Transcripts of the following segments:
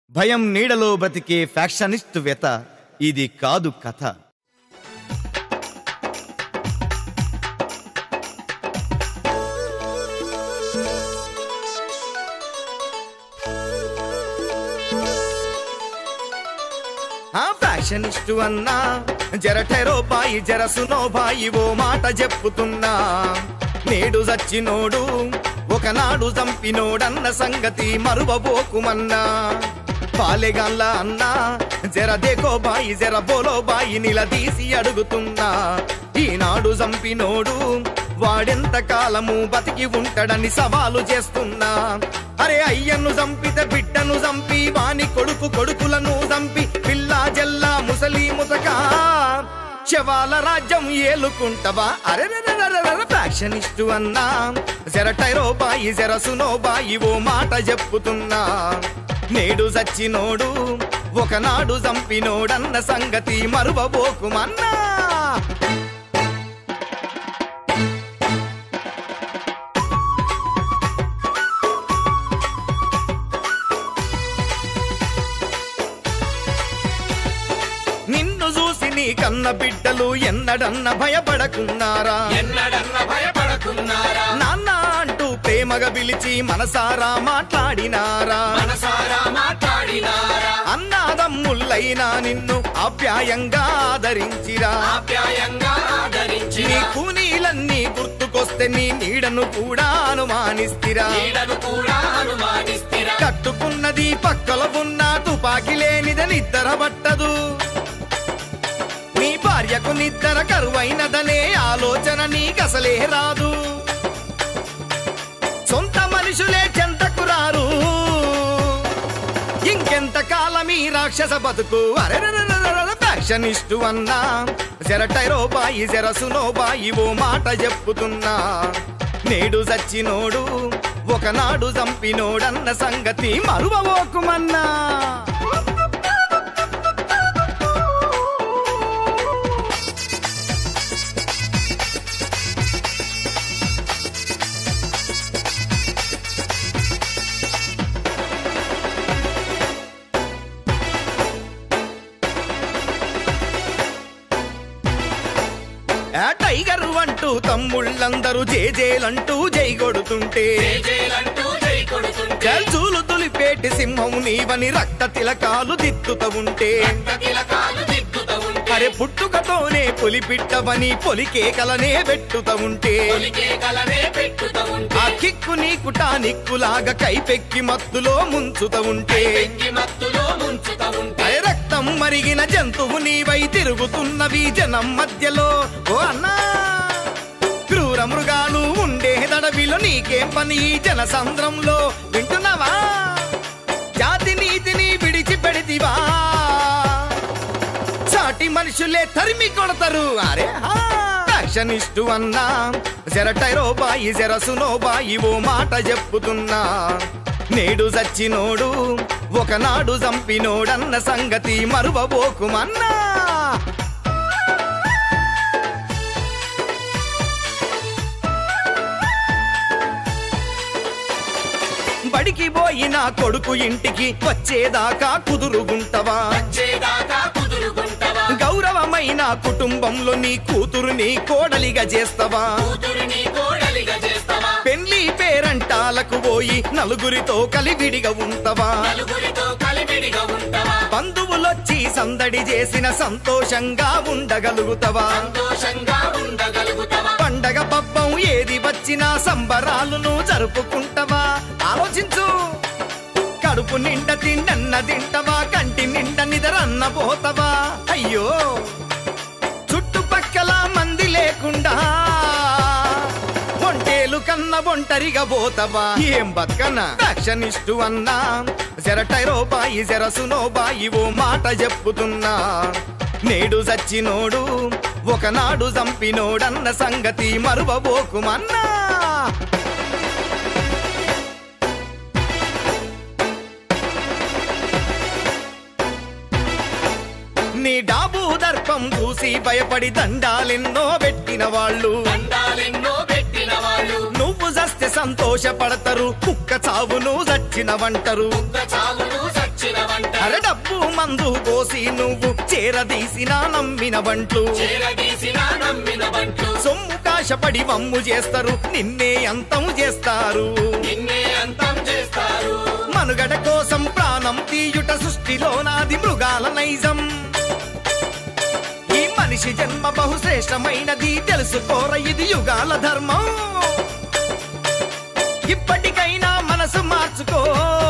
భయం నీడలో బ్రతికే ఫ్యాక్షనిస్ట్ వ్యత ఇది కాదు కథ ఆ ఫ్యాషనిస్టు అన్నా జర టెరో బాయి జర సునో బాయి ఓ మాట చెప్పుతున్నా నేడు చచ్చినోడు ఒకనాడు చంపినోడన్న సంగతి మరువబోకుమన్నా పాలెగాళ్ళ అన్నా జర దేకో బాయి జర బోలో బాయి నిలదీసి అడుగుతున్నా ఈనాడు చంపినోడు వాడెంత కాలము బతికి ఉంటాడని సవాలు చేస్తున్నా అరే అయ్యను చంపితే బిడ్డను చంపి వాని కొడుకు కొడుకులను చంపి పిల్ల జల్లా ముసలి ముతక శవాల రాజ్యం ఏలుకుంటవా అరే ఫ్యాక్షనిస్టు అన్నా జర టైరో బాయి జర సునో బాయి ఓ మాట చెప్పుతున్నా నేడు చచ్చినోడు ఒకనాడు చంపినోడన్న సంగతి మరువబోకుమన్నా నిన్ను చూసి నీ కన్న బిడ్డలు ఎన్నడన్న భయపడకున్నారా ఎన్నడన్న భయపడకున్నారా నాన్న అంటూ ప్రేమగా పిలిచి మనసారా మాట్లాడినారా మనసారా మాట్లాడినారా అన్నాదమ్ముళ్ళైనా నిన్ను ఆప్యాయంగా ఆదరించిరా ఆప్యాయంగా ఆదరించి నీ కూనీలన్నీ గుర్తుకొస్తే నీ నీడను కూడా అనుమానిస్తిరా నీడను కూడా అనుమానిస్తిరా కట్టుకున్నది పక్కల ఉన్న తుపాకి లేనిదని నిద్ర పట్టదు నీ భార్యకు నిద్ర కరువైనదనే ఆలోచన నీకసలే రాదు సొంత మనుషులే చెంతకు రారు ఇంకెంత కాలం ఈ రాక్షస బతుకు ఫ్యాక్షనిస్టు అన్నా జర టైరో బాయి జర సునో బాయి ఓ మాట చెప్పుతున్నా నేడు చచ్చినోడు ఒకనాడు చంపినోడన్న సంగతి మరువబోకుమన్నా ఆ టైగర్ అంటూ తమ్ముళ్ళందరూ జేజేలంటూ జై కొడుతుంటే జేజేలంటూ జై కొడుతుంటే జల్జూలు తులిపేటి సింహం నీవని రక్త తిలకాలు దిత్తుత ఉంటే తిలకాలు దిద్దుత ఉంటే అరే పుట్టుకతోనే పొలిపిట్టవని పొలికేకలనే పెట్టుత ఉంటే పొలికే కలనే పెట్టుత ఉంటే ఆ కిక్కు నీకుటా నిక్కులాగా కైపెక్కి మత్తులో ముంచుత ఉంటే పెంకి మత్తులో ముంచుత ఉంటే అరే రక్తం మరిగిన జంతువు నీవై తిరుగుతున్నవి జనం మధ్యలో ఓ అన్నా క్రూర మృగాలు ఉండే దడవిలో నీకేం పని ఈ జనసంద్రంలో వింటున్నావా జాతి నీతిని విడిచిపెడితివా సాటి మనుషులే తరిమి కొడతారు అరే ఫ్యాషనిస్టు అన్నా జర టైరో బాయి జర సునో బాయి ఓ మాట చెప్పుతున్నా నేడు చచ్చినోడు ఒకనాడు చంపినోడన్న సంగతి మరువబోకుమన్నా బడికి పోయిన కొడుకు ఇంటికి వచ్చేదాకా కుదురుగుంటవా వచ్చేదాకా కుదురుకుంటవా గౌరవమైన కుటుంబంలో నీ కూతురుని కోడలిగా చేస్తావా కూతురిని కోడలిగా చేస్తావా పెళ్లి పేరంటాలకు పోయి నలుగురితో కలివిడిగా ఉంటావా నలుగురితో కలివిడిగా ఉంటావా బంధువులొచ్చి సందడి చేసిన సంతోషంగా ఉండగలుగుతావా సంతోషంగా ఉండగలుగుతావా పండగ పబ్బం ఏది వచ్చినా సంబరాలను జరుపుకుంటావా ఆలోచించు కడుపు నిండా తిండన్న తింటవా కంటి నిండా నిద్రన్న పోతవా అయ్యో చుట్టుపక్కల మంది లేకుండా ఒంటేలు కన్న ఒంటరిగా పోతవా ఏం బతుకన్నా ఫ్యాక్షనిస్టు అన్నా జర టైరో బాయి జర సునో బాయి ఓ మాట చెప్పుతున్నా నేడు చచ్చినోడు ఒకనాడు చంపినోడన్న సంగతి మరువబోకుమన్నా నీ డాబు దర్పం చూసి భయపడి దండాలెన్నో పెట్టిన వాళ్ళు దండాలెన్నో పెట్టిన వాళ్ళు నువ్వు చస్తే సంతోషపడతారు కుక్క చావును చచ్చిన వంటరు ఒక్క చావును సచ్చిన వంట అరే డబ్బు మందు పోసి నువ్వు చేరదీసిన నమ్మిన బంట్లు చేరదీసిన నమ్మిన బంట్లు సొమ్ము కాశపడి మమ్ము చేస్తారు నిన్నే అంతం చేస్తారు నిన్నే అంతం చేస్తారు మనుగడ కోసం ప్రాణం తీయుట సృష్టిలో నాది మృగాల నైజం ఈ మనిషి జన్మ బహుశ్రేష్టమైనది తెలుసుకోర ఇది యుగాల ధర్మం ఇప్పటికైనా మనసు మార్చుకో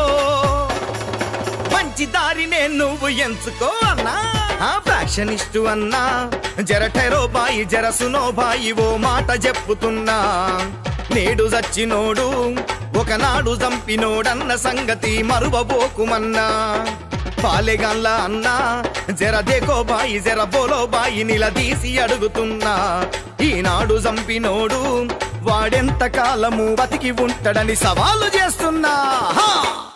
మంచి దారినే నువ్వు ఎంచుకో అన్నా ఆ ఫ్యాషనిస్టు అన్నా జర టెరో బాయి జర సునో బాయి ఓ మాట చెప్పుతున్నా నేడు చచ్చినోడు ఒకనాడు చంపినోడన్న సంగతి మరువబోకుమన్నా పాలెగల్ల అన్నా జర దేకో బాయి జర బోలో బాయి నిలదీసి అడుగుతున్నా ఈనాడు చంపినోడు వాడెంత కాలము బతికి ఉంటాడని సవాలు చేస్తున్నా హా!